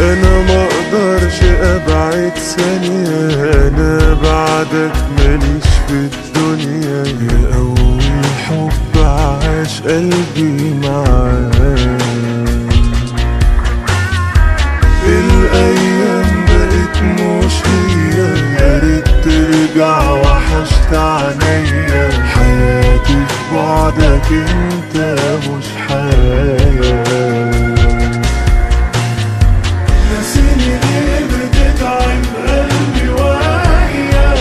انا ما اقدرش ابعد ثانية انا بعدك ماليش في الدنيا يا اول حب عاش قلبي معاك الايام بقت مش هي يا ريت ترجع وحشت عينيا حياتي في بعدك انت مش حياه نسيني ليه بتتعب قلبي وياك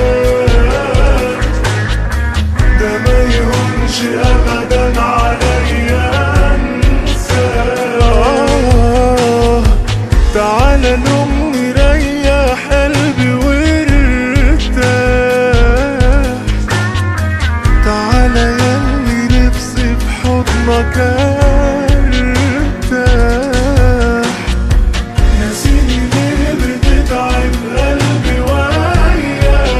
ده ما يهونش ابدا عليا انساك تعالى نوم نريح قلبي وارتاح تعالى ياللي نفسي في حضنك ارتاح نسيني ليه بتتعب قلبي وياك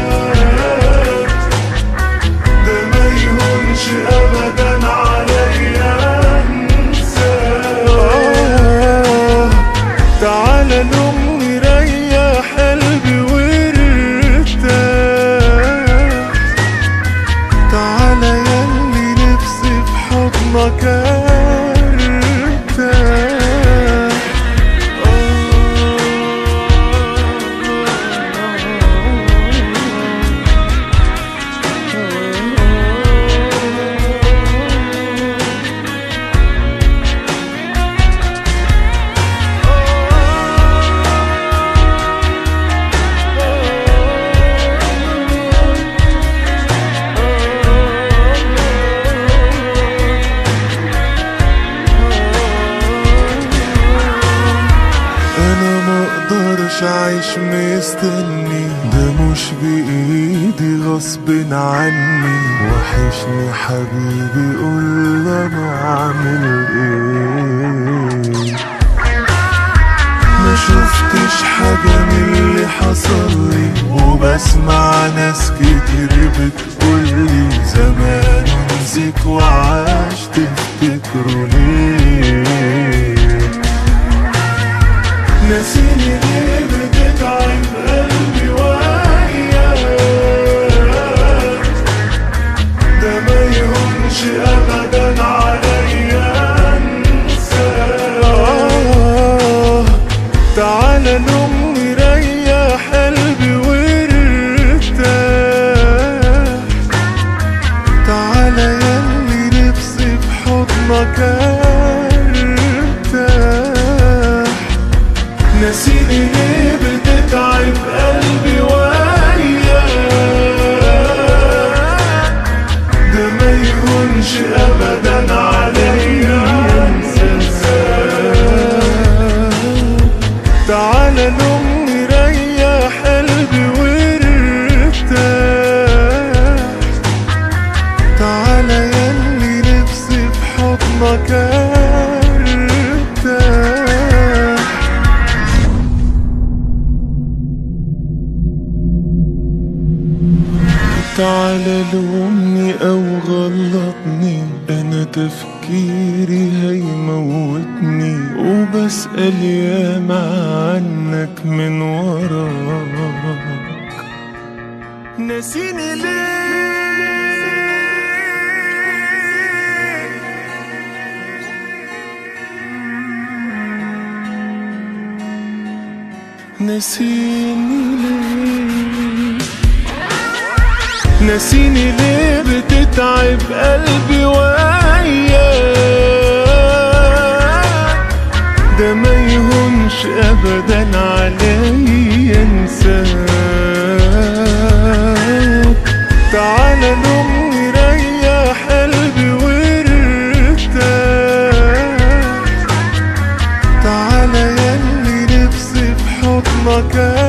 ده ما يهونش ابدا عليا انساك تعالى نوم نريح قلبي وارتاح تعالى ياللي نفسي في حضنك ارتاح انا ما اقدرش اعيش مستني ده مش بايدي غصب عني وحشني حبيبي قول انا اعمل ايه ما شفتش حاجة من اللي حصل لي وبسمع ناس كتير بتقولي زمان نسيك وعاش تفتكروا ليه نسيني ليه بتتعب قلبي وياك ده ما يهونش ابدا عليا انساك تعالى نوم نريح قلبي وارتاح تعالى ياللي نفسي في حضنك ارتاح نسيني ليه بتتعب قلبي وياك ده ما يهونش ابدا عليا انساك تعالى نوم نريح قلبي وارتاح تعالى ياللي نفسي في حضنك ارتاح تعالى لومني او غلطني انا تفكيري هيموتني وبسأل ياما عنك من وراك نسيني ليه نسيني ليه نسيني ليه بتتعب قلبي وياك ده ما يهونش ابدا عليا انساك تعالى نوم نريح قلبي وارتاح تعالى ياللي نفسي في حضنك